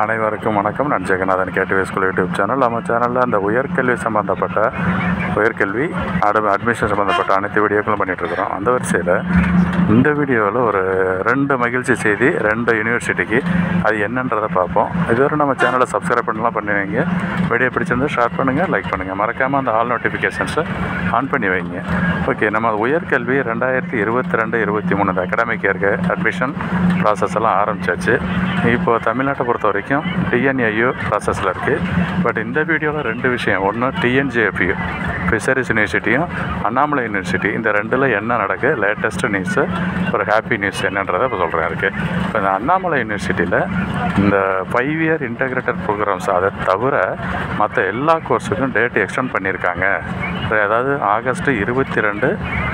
அனைவருக்கும் வணக்கம் நான் Jagannathan gateway school YouTube channel நம்ம சேனலில் அந்த உயர்கல்வி சம்மந்தப்பட்ட உயர்கல்வி அடு அட்மிஷன் சம்மந்தப்பட்ட அனைத்து வீடியோக்களும் பண்ணிகிட்ருக்குறோம் அந்த வரிசையில் இந்த வீடியோவில் ஒரு ரெண்டு மகிழ்ச்சி செய்தி ரெண்டு யூனிவர்சிட்டிக்கு அது என்னன்றதை பார்ப்போம் இதுவரை நம்ம சேனலை சப்ஸ்கிரைப் பண்ணலாம் பண்ணுவீங்க வீடியோ பிடிச்சிருந்தா ஷேர் பண்ணுங்கள் லைக் பண்ணுங்கள் மறக்காமல் அந்த ஆல் நோட்டிஃபிகேஷன்ஸை ஆன் பண்ணி வைங்க ஓகே நம்ம உயர்கல்வி ரெண்டாயிரத்தி இருபத்தி ரெண்டு இருபத்தி மூணு அகாடமிக் இயருக்கு அட்மிஷன் ப்ராசஸ் எல்லாம் ஆரம்பிச்சாச்சு இப்போ தமிழ்நாட்டை பொறுத்த வரைக்கும் டிஎன்ஏயு ப்ராசஸில் இருக்குது பட் இந்த வீடியோவில் ரெண்டு விஷயம் ஒன்று டிஎன்ஜேஎஃப்யூ ஃபிஷரிஸ் யூனிவர்சிட்டியும் அண்ணாமலை யூனிவர்சிட்டி இந்த ரெண்டில் என்ன நடக்கு லேட்டஸ்ட் நியூஸு ஒரு ஹாப்பி நியூஸ் என்னன்றதை இப்போ சொல்கிறேன் இருக்குது இப்போ இந்த அண்ணாமலை யூனிவர்சிட்டியில் இந்த ஃபைவ் இயர் இன்டகிரேட்டட் ப்ரோக்ராம்ஸ் அதை தவிர மற்ற எல்லா கோர்ஸுக்கும் டேட் எக்ஸ்டெண்ட் பண்ணியிருக்காங்க அதாவது ஆகஸ்ட் இருபத்தி ரெண்டு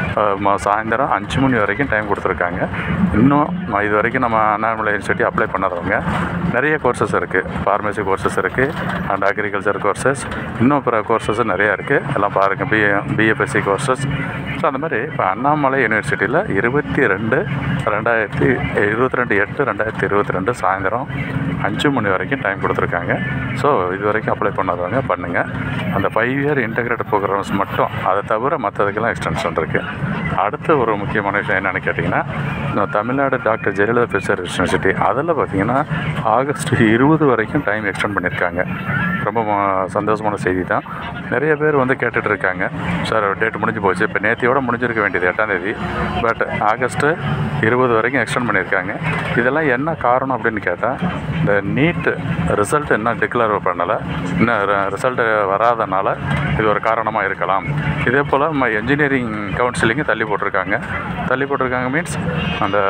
சாயந்தரம் அஞ்சு மணி வரைக்கும் டைம் கொடுத்துருக்காங்க இன்னும் ம- இது வரைக்கும் நம்ம அண்ணாமலை யூனிவர்சிட்டி அப்ளை பண்ணாதவங்க நிறைய கோர்சஸ் இருக்குது ஃபார்மசி கோர்சஸ் இருக்குது அண்ட் அக்ரிகல்ச்சர் கோர்சஸ் இன்னும் பிற கோர்சஸ் நிறையா இருக்குது எல்லாம் பாருங்கள் பி பிஎஃப்எஸ்சி கோர்சஸ் ஸோ அந்த மாதிரி இப்போ அண்ணாமலை யூனிவர்சிட்டியில் இருபத்தி ரெண்டு ரெண்டாயிரத்தி இருபத்தி ரெண்டு எட்டு ரெண்டாயிரத்தி இருபத்தி ரெண்டு சாயந்தரம் அஞ்சு மணி வரைக்கும் டைம் கொடுத்துருக்காங்க ஸோ இது வரைக்கும் அப்ளை பண்ணாதவங்க பண்ணுங்கள் அந்த ஃபைவ் இயர் இன்டகிரேட்டட் ப்ரோக்ராம்ஸ் மட்டும் அதை தவிர மற்றதுக்கெல்லாம் எக்ஸ்டென்ஷன் இருக்குது அடுத்த ஒரு முக்கியமான விஷயம் என்னென்னு கேட்டிங்கன்னா இந்த Tamil Nadu doctor Jayalalithaa fisher university அதில் பார்த்தீங்கன்னா ஆகஸ்ட் இருபது வரைக்கும் டைம் எக்ஸ்டெண்ட் பண்ணியிருக்காங்க ரொம்ப ம- சந்தோஷமான செய்தி தான் நிறைய பேர் வந்து கேட்டுட்டு இருக்காங்க சார் டேட் முடிஞ்சு போச்சு இப்போ நேத்தியோட முடிஞ்சிருக்க வேண்டியது எட்டாம் தேதி பட் ஆகஸ்ட்டு இருபது வரைக்கும் எக்ஸ்டெண்ட் பண்ணியிருக்காங்க இதெல்லாம் என்ன காரணம் அப்படின்னு கேட்டால் இந்த நீட்டு ரிசல்ட் இன்னும் டிக்ளேர் பண்ணலை இன்னும் ரிசல்ட் வராதனால இது ஒரு காரணமாக இருக்கலாம் இதே போல் நம்ம என்ஜினியரிங் கவுன்சிலிங்கு தள்ளி போட்டிருக்காங்க தள்ளி போட்டிருக்காங்க மீன்ஸ் அந்த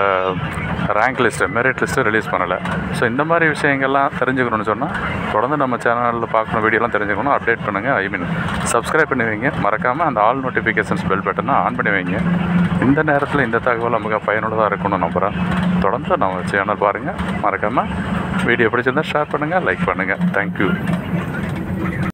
rank list merit list release பண்ணலை ஸோ இந்த மாதிரி விஷயங்கள்லாம் தெரிஞ்சுக்கணும்னு சொன்னால் தொடர்ந்து நம்ம சேனலில் பார்க்கணும் வீடியோலாம் தெரிஞ்சுக்கணும் அப்டேட் பண்ணுங்கள் ஐ மீன் சப்ஸ்கிரைப் பண்ணி வைங்க மறக்காமல் அந்த ஆல் நோட்டிஃபிகேஷன்ஸ் பெல் பட்டனை ஆன் பண்ணி வைங்க இந்த நேரத்தில் இந்த தகவல் நமக்கு பயனுள்ளதாக இருக்கும்னு நம்புகிறேன் தொடர்ந்து நம்ம சேனல் பாருங்கள் மறக்காமல் வீடியோ பிடிச்சிருந்தா ஷேர் பண்ணுங்கள் லைக் பண்ணுங்கள் தேங்க்யூ